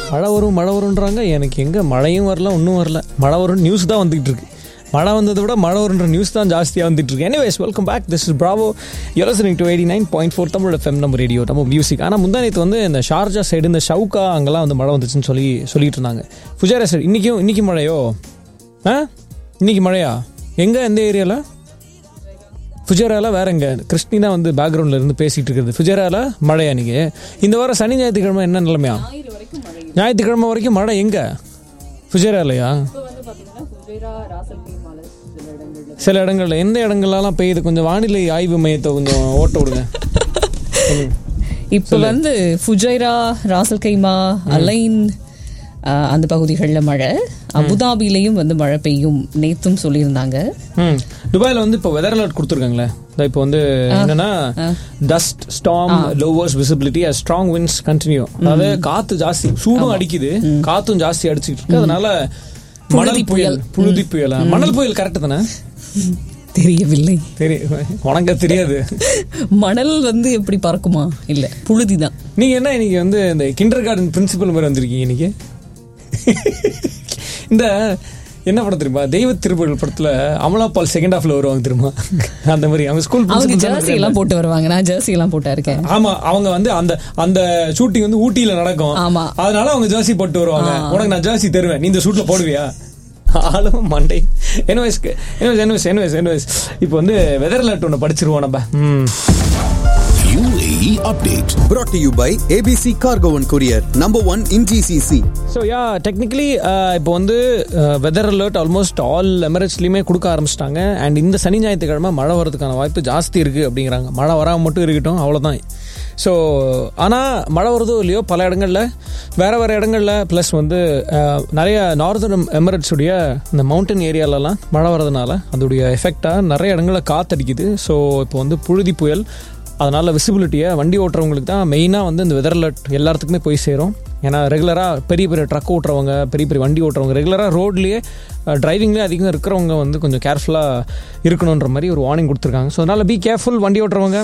மழை வரும் மழை வரும்ன்றாங்க எனக்கு எங்கே மழையும் வரல ஒன்றும் வரல மழை வரும் நியூஸ் தான் வந்துகிட்டு இருக்கு மழை வந்ததை விட மழை வருன்ற நியூஸ் தான் ஜாஸ்தியாக வந்துட்டு இருக்கு anyways welcome back this is Bravo listening to eighty nine point four Tamil FM நம்ம ரேடியோ நம்ம மியூசிக் ஆனால் முந்தானத்து வந்து இந்த ஷார்ஜா சைடு இந்த ஷவுக்கா அங்கெல்லாம் வந்து மழை வந்துச்சுன்னு சொல்லி சொல்லிட்டு இருந்தாங்க ஃபுஜாரா சைடு இன்றைக்கும் இன்னைக்கு மழையோ ஆ இன்னைக்கு மழையா எங்கே எந்த ஏரியாவில் ஃபுஜேராவில் வேற எங்க கிருஷ்ணி தான் வந்து பேக்ரவுண்டில் இருந்து பேசிகிட்டு இருக்கிறது ஃபுஜேராவில் மழையா நீங்கள் இந்த வாரம் சனி ஞாயிற்றுக்கிழமை என்ன நிலைமையா ஞாயிறு வரைக்கும் மழை ஞாயிற்றுக்கிழமை வரைக்கும் மழை எங்கே ஃபுஜேராலையா இப்போ வந்து பாத்தீங்கன்னா குஜேரா ராசல்கை மலை சில இடங்கள்ல சில இடங்கள்ல எந்த இடங்கள்லாம் பெய்யுது கொஞ்சம் வானிலை ஆய்வு மையத்தை கொஞ்சம் ஓட்ட விடுங்க இப்போ வந்து ஃபுஜைரா ராசல்கைமா அலைன் ஆஹ், அந்த பகுதிகளில் மழை அபுதாபிலையும் வந்து மழை பெய்யும் நேத்தும் சொல்லியிருந்தாங்க ம் துபாயில் வந்து இப்போ வெதர் அலர்ட் கொடுத்துருக்காங்களே இப்போ வந்து என்னன்னா dust storm lowers visibility strong winds continue அதாவது காத்து ஜாஸ்தி சூடும் அடிக்குது காத்தும் ஜாஸ்தி அடிச்சிட்டு இருக்கு அதனால மணல் புயல் புழுதி புயல் மணல் புயல் கரெக்ட் தானே தெரியவில்லை தெரியும் உனக்கு தெரியாது மணல் வந்து எப்படி பறக்குமா இல்ல புழுதி தான் நீங்க என்ன இன்னைக்கு வந்து இந்த கிண்டர் கார்டன் பிரின்சிபல் மாதிரி வந்திருக்கீங்க இன்னைக்கு இந்த என்ன படம் தெரியுமா தெய்வ திருப்பதி படத்துல அமலா பால் செகண்ட் ஹாஃப்ல வருவாங்க தெரியுமா அந்த மாதிரி அவங்க ஸ்கூல் அவங்க ஜெர்சி எல்லாம் போட்டு வருவாங்க நான் ஜெர்சி எல்லாம் போட்டா இருக்கேன் ஆமா அவங்க வந்து அந்த அந்த ஷூட்டிங் வந்து ஊட்டியில நடக்கும் ஆமா. அதனால அவங்க ஜெர்சி போட்டு வருவாங்க உனக்கு நான் ஜெர்சி தருவேன் நீ இந்த ஷூட்ல போடுவியா ஆளும் மண்டை என்வைஸ் என்வைஸ் என்வைஸ் என்வைஸ் என்வைஸ் இப்போ வந்து வெதர் அலர்ட் ஒன்று படிச்சிருவோம் நம்ம ம் UAE update. brought to you by ABC Cargo and Courier, number one in GCC. So yeah technically இப்போ வந்து வெதர் அலர்ட் ஆல்மோஸ்ட் ஆல் எமிரேட்ஸ்லையுமே கொடுக்க ஆரம்பிச்சிட்டாங்க அண்ட் இந்த சனி ஞாயிற்றுக்கிழமை மழை வரதுக்கான வாய்ப்பு ஜாஸ்தி இருக்குது அப்படிங்கிறாங்க மழை வராமல் மட்டும் இருக்கட்டும் அவ்வளோதான் ஸோ ஆனால் மழை வருதோ இல்லையோ பல இடங்களில் வேறு வேறு இடங்களில் ப்ளஸ் வந்து அஹ், நிறைய நார்தர்ன் எமிரேட்ஸுடைய இந்த மவுண்டன் ஏரியாலலாம் மழை வரதுனால அதோடைய எஃபெக்டாக நிறைய இடங்களில் காத்தடிக்குது ஸோ இப்போ வந்து புழுதி புயல் அதனால் விசிபிலிட்டியை வண்டி ஓட்டுறவங்களுக்கு தான் மெயினாக வந்து இந்த வெதர் அலர்ட் எல்லாத்துக்குமே போய் சேரும் ஏன்னா ரெகுலராக பெரிய பெரிய ட்ரக் ஓட்டுறவங்க பெரிய பெரிய வண்டி ஓட்டுறவங்க ரெகுலராக ரோட்லேயே டிரைவிங்லேயே அதிகம் இருக்கிறவங்க வந்து கொஞ்சம் கேர்ஃபுல்லாக இருக்கணுன்ற மாதிரி ஒரு வார்னிங் கொடுத்துருக்காங்க ஸோ அதனால் பி கேர்ஃபுல் வண்டி ஓட்டுறவங்க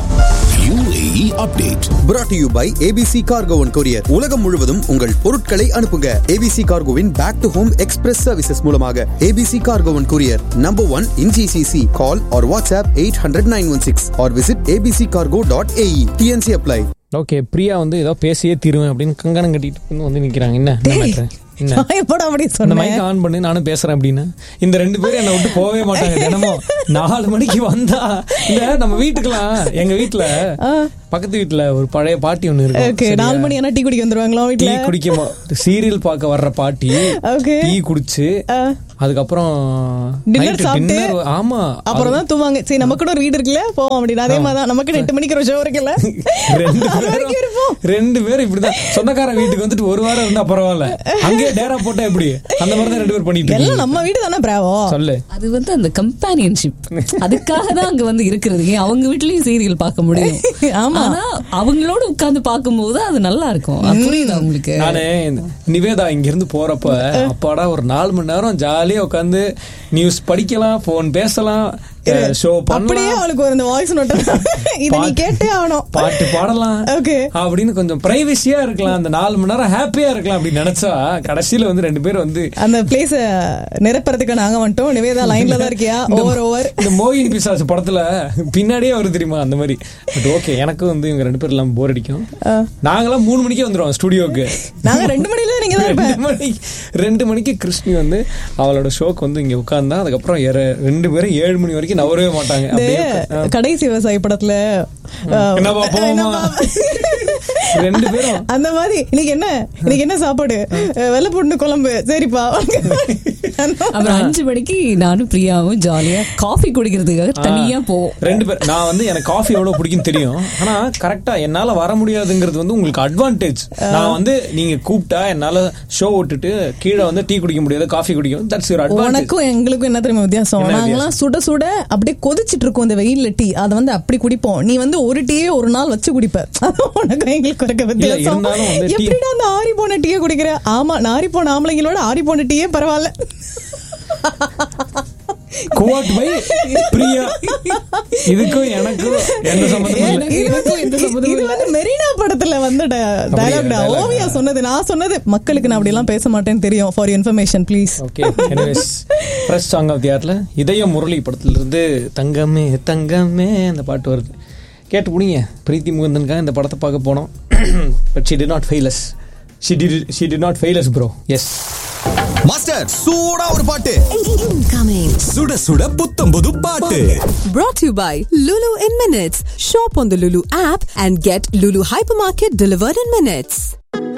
UAE update. brought to you by ABC Cargo and Courier. உலகம் முழுவதும் உங்கள் பொருட்களை அனுப்புங்க ABC Cargoவின் back to home express services மூலமாக ABC Cargo and Courier, number one in GCC. Call or WhatsApp 800-916 or visit abccargo.ae. TNC apply. Okay Priya வந்து ஏதோ பேசியே தீருவேன் அப்படின்னு கங்கணம் கட்டிட்டு வந்து வந்து நிற்கிறாங்க என்ன என்ன matter? என்ன நான் எப்படா அப்படி இந்த சொன்னேன் மைக் ஆன் பண்ணி நானும் பேசுறேன் அப்படின்னு இந்த ரெண்டு பேரும் என்னை விட்டு போகவே மாட்டாங்க தினமும் நாலு மணிக்கு வந்தா இந்த நம்ம வீட்டுக்கெல்லாம் எங்க வீட்டுல பக்கத்து வீட்டுல ஒரு பழைய பாட்டி ஒண்ணு ஓகே இருக்கும் நாலு மணி ஆனா டீ குடிக்க வந்துருவாங்களா டீ வீட்டுல குடிக்க சீரியல் பார்க்க வர்ற பாட்டி Okay. டீ குடிச்சு அதுக்கப்புறம் Dinner night சாப்பிட்டு, dinner, ஆமா அப்புறம் தான் தூவாங்க சரி நம்ம கூட ஒரு வீடு இருக்குல்ல போவோம் அப்படின்னு அதே மாதிரி தான் நமக்கு எட்டு மணிக்கு ஒரு ஷோ இருக்குல்ல ரெண்டு அது வரைக்கும் பேரும் இருப்போம் ரெண்டு பேரும் இப்படிதான் சொந்தக்காரன் வீட்டுக்கு வந்துட்டு ஒரு வாரம் இருந்தா பரவாயில்ல அங்கேயே டேரா போட்டா எப்படி அந்த மாதிரி தான் ரெண்டு பேரும் பண்ணிட்டு எல்லாம் இருக்கீங்க. நம்ம வீடு தானே பிராவோ சொல்லு அது வந்து அந்த கம்பானியன்ஷிப் அதுக்காக தான் அங்க வந்து இருக்கிறது ஏன் அவங்க வீட்லயும் சீரியல் பார்க்க முடியும் ஆமா. ஆனா அவங்களோட உட்கார்ந்து பார்க்கும்போது அது நல்லா இருக்கும் அது புரியுது அவங்களுக்கு நானு இந்த நிவேதா இங்க இருந்து போறப்ப அப்பாடா ஒரு நாலு மணி நேரம் ஜாலியா உட்காந்து நியூஸ் படிக்கலாம் போன் பேசலாம் ஷோ அப்படியே பண்ணலாம் அவளுக்கு ஒரு இந்த வாய்ஸ் நோட் இத நீ பாட்டு- கேட்டே ஆகணும் பாட்டு பாடலாம் Okay. அப்படின்னு கொஞ்சம் பிரைவசியா இருக்கலாம் அந்த நாலு மணி நேரம் ஹாப்பியா இருக்கலாம் அப்படின்னு நினைச்சா கடைசியில வந்து ரெண்டு பேரும் வந்து அந்த பிளேஸ நிரப்புறதுக்கு நாங்க வந்துட்டோம் நிவேதா லைன்ல தான் இருக்கியா இந்த- ஓவர் ஓவர் இந்த மோயின் பிசாசு படத்துல பின்னாடியே வரும் தெரியுமா அந்த மாதிரி பட் ஓகே எனக்கும் வந்து இவங்க ரெண்டு பேரும் எல்லாம் போர் அடிக்கும் நாங்களாம் மூணு மணிக்கே வந்துருவோம் ஸ்டுடியோக்கு நாங்க ரெண்டு மணில நீங்க தான் ரெண்டு இருப்பேன் மணிக்கு ரெண்டு மணிக்கு கிருஷ்ணி வந்து அவளோட ஷோக்கு வந்து இங்க உட்கார்ந்தா அதுக்கப்புறம் ஏற- ரெண்டு பேரும் ஏழு மணி வரைக்கும் நவரவே மாட்டாங்க இந்த அப்படியே உட்கா- கடைசி விவசாயி படத்துல அஹ், என்னப்பா, போவோமா? என்னப்பா? ரெண்டு பேரும் அந்த மாதிரி இன்னைக்கு என்ன இன்னைக்கு என்ன சாப்பாடு அஹ், வெள்ளை பூண்டு குழம்பு சரிப்பா அப்புறம் அஞ்சு மணிக்கு நானும் பிரியாவும் ஜாலியா காஃபி குடிக்கிறதுக்காக தனியா போவோம் ரெண்டு பேர் நான் வந்து எனக்கு காஃபி எவ்வளவு பிடிக்கும் தெரியும் ஆனா கரெக்டா என்னால வர முடியாதுங்கிறது வந்து உங்களுக்கு அட்வான்டேஜ் நான் வந்து நீங்க கூப்பிட்டா என்னால ஷோ விட்டுட்டு கீழே வந்து டீ குடிக்க முடியாது காஃபி குடிக்கும் தட்ஸ் யுவர் அட்வான்டேஜ் உனக்கும் எங்களுக்கும் என்ன தெரியுமா வித்தியாசம் என்ன நாங்கெல்லாம் சுட சுட அப்படியே கொதிச்சிட்டு இருக்கோம் இந்த வெயில்ல டீ அதை வந்து அப்படி குடிப்போம் நீ வந்து ஒரு டீயே ஒரு நாள் வச்சு குடிப்ப அதான் உனக்கும் எங்களுக்கு இருக்க வித்தியாசம் இருந்தாலும் வந்து டீ- எப்படிடா அந்த ஆறி போன டீயை குடிக்கிற ஆமா நாரி போன ஆம்பளைங்களோட ஆறி போன டீயே பரவாயில்ல கோட் பை பிரியா இதுக்கும் எனக்கும் எந்த சம்பந்தமும் இல்லை எனக்கு எனக்கும் எந்த சம்மந்தமும் இது வந்து மெரினா படத்துல வந்த டயலாக் dialogue. ஓவியா சொன்னது நான் சொன்னது மக்களுக்கு நான் அப்படி எல்லாம் பேச மாட்டேன்னு தெரியும் for information please okay anyways first song of the ஆர்ட்ல இதய முரளி படத்துல இருந்து தங்கமே தங்கமே அந்த பாட்டு வருது கேட்டு புடிங்க பிரீத்தி முகுந்தனுக்காக இந்த படத்தை பார்க்க போனோம் but she did not fail us she did she did not fail us bro yes master சூடா ஒரு பாட்டு Incoming. சுட சுட புத்தம் புது பாட்டு Brought to you by Lulu in Minutes. Shop on the Lulu app and get Lulu Hypermarket delivered in minutes.